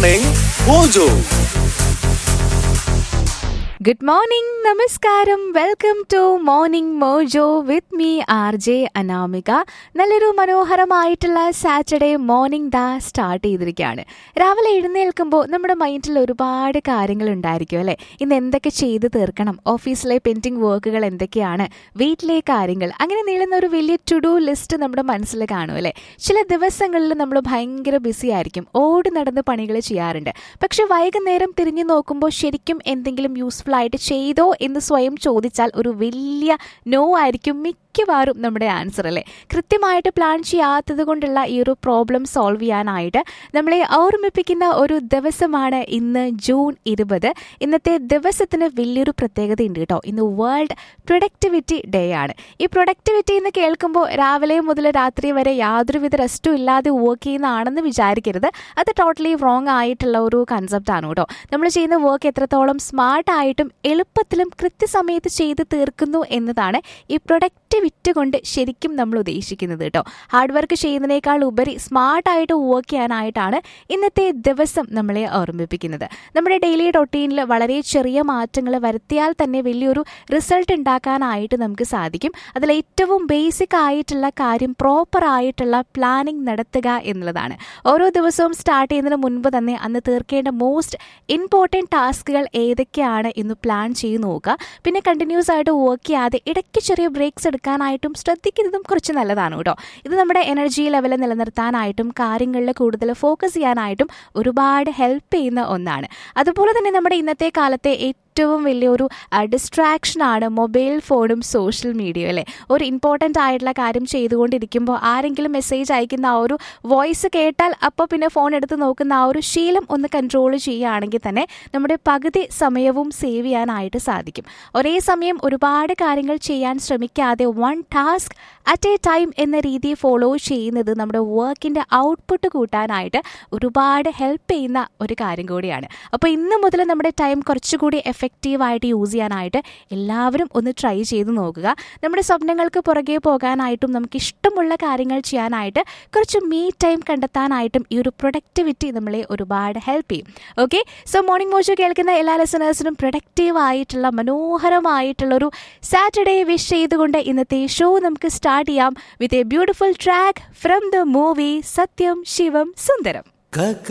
Morning Mojo. Good morning നമസ്കാരം welcome to Morning Mojo with me R J Anamika നല്ലൊരു മനോഹരമായിട്ടുള്ള Saturday morning ദാ start ചെയ്തിരിക്കുകയാണ് രാവിലെ എഴുന്നേൽക്കുമ്പോൾ നമ്മുടെ മൈൻഡിൽ ഒരുപാട് കാര്യങ്ങൾ ഉണ്ടായിരിക്കും അല്ലേ ഇന്ന് എന്തൊക്കെ ചെയ്ത് തീർക്കണം ഓഫീസിലെ പെൻഡിങ് വർക്കുകൾ എന്തൊക്കെയാണ് വീട്ടിലെ കാര്യങ്ങൾ അങ്ങനെ നീളുന്ന ഒരു വലിയ ടു ഡു ലിസ്റ്റ് നമ്മുടെ മനസ്സിൽ കാണും അല്ലേ ചില ദിവസങ്ങളിൽ നമ്മൾ ഭയങ്കര ബിസി ആയിരിക്കും ഓടി നടന്ന് പണികൾ ചെയ്യാറുണ്ട് പക്ഷെ വൈകുന്നേരം തിരിഞ്ഞു നോക്കുമ്പോൾ ശരിക്കും എന്തെങ്കിലും യൂസ്ഫുൾ ആയിട്ട് ചെയ്തോ എന്ന് സ്വയം ചോദിച്ചാൽ ഒരു വലിയ നോ ആയിരിക്കും മിക്കവാറും നമ്മുടെ ആൻസർ അല്ലേ കൃത്യമായിട്ട് പ്ലാൻ ചെയ്യാത്തത് കൊണ്ടുള്ള ഈ ഒരു പ്രോബ്ലം സോൾവ് ചെയ്യാനായിട്ട് നമ്മളെ ഓർമ്മിപ്പിക്കുന്ന ഒരു ദിവസമാണ് ഇന്ന് ജൂൺ ഇരുപത് ഇന്നത്തെ ദിവസത്തിന് വലിയൊരു പ്രത്യേകത ഉണ്ട് കേട്ടോ ഇന്ന് വേൾഡ് പ്രൊഡക്ടിവിറ്റി ഡേ ആണ് ഈ പ്രൊഡക്ടിവിറ്റി എന്ന് കേൾക്കുമ്പോൾ രാവിലെ മുതൽ രാത്രി വരെ യാതൊരുവിധ റെസ്റ്റും ഇല്ലാതെ വർക്ക് ചെയ്യുന്നതാണെന്ന് വിചാരിക്കരുത് അത് ടോട്ടലി റോങ് ആയിട്ടുള്ള ഒരു കൺസെപ്റ്റ് ആണ് കേട്ടോ നമ്മൾ ചെയ്യുന്ന വർക്ക് എത്രത്തോളം സ്മാർട്ട് ആയിട്ടും എളുപ്പത്തിലും കൃത്യസമയത്ത് ചെയ്ത് തീർക്കുന്നു എന്നതാണ് ഈ പ്രൊഡക്ടിവിറ്റി കൊണ്ട് ശരിക്കും നമ്മൾ ഉദ്ദേശിക്കുന്നത് കേട്ടോ ഹാർഡ് വർക്ക് ചെയ്യുന്നതിനേക്കാൾ ഉപരി സ്മാർട്ടായിട്ട് വർക്ക് ചെയ്യാനായിട്ടാണ് ഇന്നത്തെ ദിവസം നമ്മളെ ഓർമ്മിപ്പിക്കുന്നത് നമ്മുടെ ഡെയിലി റൊട്ടീനിൽ വളരെ ചെറിയ മാറ്റങ്ങൾ വരുത്തിയാൽ തന്നെ വലിയൊരു റിസൾട്ട് ഉണ്ടാക്കാനായിട്ട് നമുക്ക് സാധിക്കും അതിൽ ഏറ്റവും ബേസിക് ആയിട്ടുള്ള കാര്യം പ്രോപ്പർ ആയിട്ടുള്ള പ്ലാനിങ് നടത്തുക എന്നുള്ളതാണ് ഓരോ ദിവസവും സ്റ്റാർട്ട് ചെയ്യുന്നതിന് മുൻപ് തന്നെ അന്ന് തീർക്കേണ്ട മോസ്റ്റ് ഇമ്പോർട്ടൻറ്റ് ടാസ്കുകൾ ഏതൊക്കെയാണ് എന്ന് പ്ലാൻ ചെയ്ത് നോക്കുക പിന്നെ കണ്ടിന്യൂസ് ആയിട്ട് വർക്ക് ചെയ്യാതെ ഇടയ്ക്ക് ചെറിയ ബ്രേക്സ് എടുക്കാനായിട്ടും ശ്രദ്ധിക്കുന്നതും കുറച്ച് നല്ലതാണ് കേട്ടോ ഇത് നമ്മുടെ എനർജി ലെവൽ നിലനിർത്താനായിട്ടും കാര്യങ്ങളിൽ കൂടുതൽ ഫോക്കസ് ചെയ്യാനായിട്ടും ഒരുപാട് ഹെൽപ്പ് ചെയ്യുന്ന ഒന്നാണ് അതുപോലെ തന്നെ നമ്മുടെ ഇന്നത്തെ കാലത്തെ ഏറ്റവും വലിയൊരു ഡിസ്ട്രാക്ഷനാണ് മൊബൈൽ ഫോണും സോഷ്യൽ മീഡിയയും അല്ലേ ഒരു ഇമ്പോർട്ടൻ്റ് ആയിട്ടുള്ള കാര്യം ചെയ്തുകൊണ്ടിരിക്കുമ്പോൾ ആരെങ്കിലും മെസ്സേജ് അയക്കുന്ന ആ ഒരു വോയിസ് കേട്ടാൽ അപ്പോൾ പിന്നെ ഫോൺ എടുത്ത് നോക്കുന്ന ആ ഒരു ശീലം ഒന്ന് കൺട്രോൾ ചെയ്യുകയാണെങ്കിൽ തന്നെ നമ്മുടെ പകുതി സമയവും സേവ് ചെയ്യാനായിട്ട് സാധിക്കും ഒരേ സമയം ഒരുപാട് കാര്യങ്ങൾ ചെയ്യാൻ ശ്രമിക്കാതെ one task at a time എന്ന രീതി ഫോളോ ചെയ്യുന്നത് നമ്മുടെ വർക്കിൻ്റെ ഔട്ട്പുട്ട് കൂട്ടാനായിട്ട് ഒരുപാട് ഹെൽപ്പ് ചെയ്യുന്ന ഒരു കാര്യം കൂടിയാണ് അപ്പോൾ ഇന്ന് മുതൽ നമ്മുടെ ടൈം കുറച്ചുകൂടി എഫക്റ്റീവായിട്ട് യൂസ് ചെയ്യാനായിട്ട് എല്ലാവരും ഒന്ന് ട്രൈ ചെയ്ത് നോക്കുക നമ്മുടെ സ്വപ്നങ്ങൾക്ക് പുറകെ പോകാനായിട്ടും നമുക്ക് ഇഷ്ടമുള്ള കാര്യങ്ങൾ ചെയ്യാനായിട്ട് കുറച്ച് മീ ടൈം കണ്ടെത്താനായിട്ടും ഈ ഒരു പ്രൊഡക്ടിവിറ്റി നമ്മളെ ഒരുപാട് ഹെൽപ്പ് ചെയ്യും ഓക്കെ സോ മോർണിംഗ് മോശം കേൾക്കുന്ന എല്ലാ ലിസണേഴ്സിനും പ്രൊഡക്റ്റീവ് ആയിട്ടുള്ള മനോഹരമായിട്ടുള്ള ഒരു സാറ്റർഡേ വിഷ് ചെയ്തുകൊണ്ട് ഇന്നത്തെ ഷോ നമുക്ക് സ്റ്റാർട്ട് ചെയ്യാം with a beautiful track from the movie Sathyam Shivam Sundaram കക